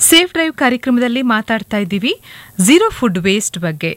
safe drive ಕಾರ್ಯಕ್ರಮದಲ್ಲಿ ಮಾತಾಡ್ತಾ ಇದ್ದೀವಿ ಝೀರೋ ಫುಡ್ ವೇಸ್ಟ್ ಬಗ್ಗೆ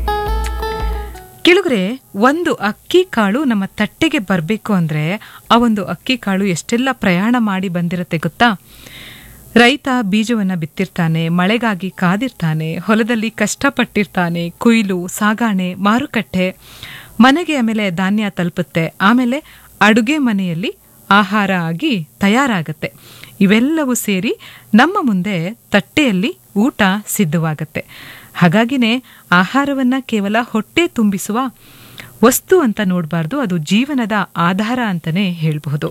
ಕೆಳಗರೆ ಒಂದು ಅಕ್ಕಿ ಕಾಳು ನಮ್ಮ ತಟ್ಟೆಗೆ ಬರಬೇಕು ಅಂದ್ರೆ ಆ ಒಂದು ಅಕ್ಕಿ ಕಾಳು ಎಷ್ಟೆಲ್ಲ ಪ್ರಯಾಣ ಮಾಡಿ ಬಂದಿರತ್ತೆ ಗೊತ್ತಾ ರೈತ ಬೀಜವನ್ನ ಬಿತ್ತಿರ್ತಾನೆ ಮಳೆಗಾಗಿ ಕಾದಿರ್ತಾನೆ ಹೊಲದಲ್ಲಿ ಕಷ್ಟಪಟ್ಟಿರ್ತಾನೆ ಕೊಯ್ಲು ಸಾಗಾಣೆ ಮಾರುಕಟ್ಟೆ ಮನೆಗೆ ಆಮೇಲೆ ಧಾನ್ಯ ತಲುಪುತ್ತೆ ಆಮೇಲೆ ಅಡುಗೆ ಮನೆಯಲ್ಲಿ ಆಹಾರ ಆಗಿ ತಯಾರಾಗತ್ತೆ ಇವೆಲ್ಲವೂ ಸೇರಿ ನಮ್ಮ ಮುಂದೆ ತಟ್ಟೆಯಲ್ಲಿ ಊಟ ಸಿದ್ಧವಾಗತ್ತೆ ಹಾಗಾಗಿನೇ ಆಹಾರವನ್ನ ಕೇವಲ ಹೊಟ್ಟೆ ತುಂಬಿಸುವ ವಸ್ತು ಅಂತ ನೋಡಬಾರ್ದು ಅದು ಜೀವನದ ಆಧಾರ ಅಂತಾನೆ ಹೇಳಬಹುದು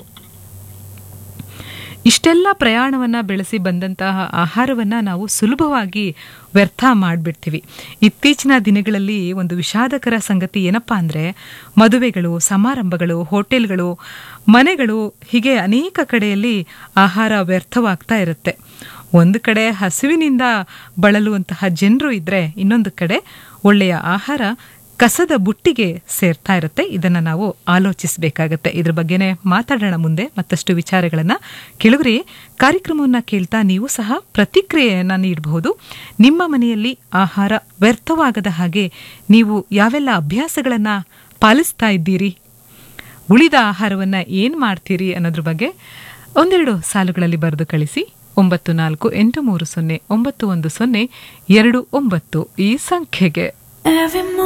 ಇಷ್ಟೆಲ್ಲ ಪ್ರಯಾಣವನ್ನ ಬೆಳೆಸಿ ಬಂದಂತಹ ಆಹಾರವನ್ನ ನಾವು ಸುಲಭವಾಗಿ ವ್ಯರ್ಥ ಮಾಡಿಬಿಡ್ತೀವಿ ಇತ್ತೀಚಿನ ದಿನಗಳಲ್ಲಿ ಒಂದು ವಿಷಾದಕರ ಸಂಗತಿ ಏನಪ್ಪಾ ಅಂದ್ರೆ ಮದುವೆಗಳು ಸಮಾರಂಭಗಳು ಹೋಟೆಲ್ಗಳು ಮನೆಗಳು ಹೀಗೆ ಅನೇಕ ಕಡೆಯಲ್ಲಿ ಆಹಾರ ವ್ಯರ್ಥವಾಗ್ತಾ ಇರುತ್ತೆ ಒಂದು ಕಡೆ ಹಸಿವಿನಿಂದ ಬಳಲುವಂತಹ ಜನರು ಇದ್ರೆ ಇನ್ನೊಂದು ಕಡೆ ಒಳ್ಳೆಯ ಆಹಾರ ಕಸದ ಬುಟ್ಟಿಗೆ ಸೇರ್ತಾ ಇರುತ್ತೆ ಇದನ್ನ ನಾವು ಆಲೋಚಿಸಬೇಕಾಗತ್ತೆ ಇದ್ರ ಬಗ್ಗೆನೇ ಮಾತಾಡೋಣ ಮುಂದೆ ಮತ್ತಷ್ಟು ವಿಚಾರಗಳನ್ನ ಕೆಳಗರೆ ಕಾರ್ಯಕ್ರಮವನ್ನ ಕೇಳ್ತಾ ನೀವು ಸಹ ಪ್ರತಿಕ್ರಿಯೆಯನ್ನ ನೀಡಬಹುದು ನಿಮ್ಮ ಮನೆಯಲ್ಲಿ ಆಹಾರ ವ್ಯರ್ಥವಾಗದ ಹಾಗೆ ನೀವು ಯಾವೆಲ್ಲ ಅಭ್ಯಾಸಗಳನ್ನ ಪಾಲಿಸ್ತಾ ಇದ್ದೀರಿ ಉಳಿದ ಆಹಾರವನ್ನ ಏನ್ ಮಾಡ್ತೀರಿ ಅನ್ನೋದ್ರ ಬಗ್ಗೆ ಒಂದೆರಡು ಸಾಲುಗಳಲ್ಲಿ ಬರೆದು ಕಳಿಸಿ ಒಂಬತ್ತು ನಾಲ್ಕು ಎಂಟು ಮೂರು ಸೊನ್ನೆ ಒಂಬತ್ತು ಒಂದು ಸೊನ್ನೆ ಎರಡು ಒಂಬತ್ತು ಈ ಸಂಖ್ಯೆಗೆ Every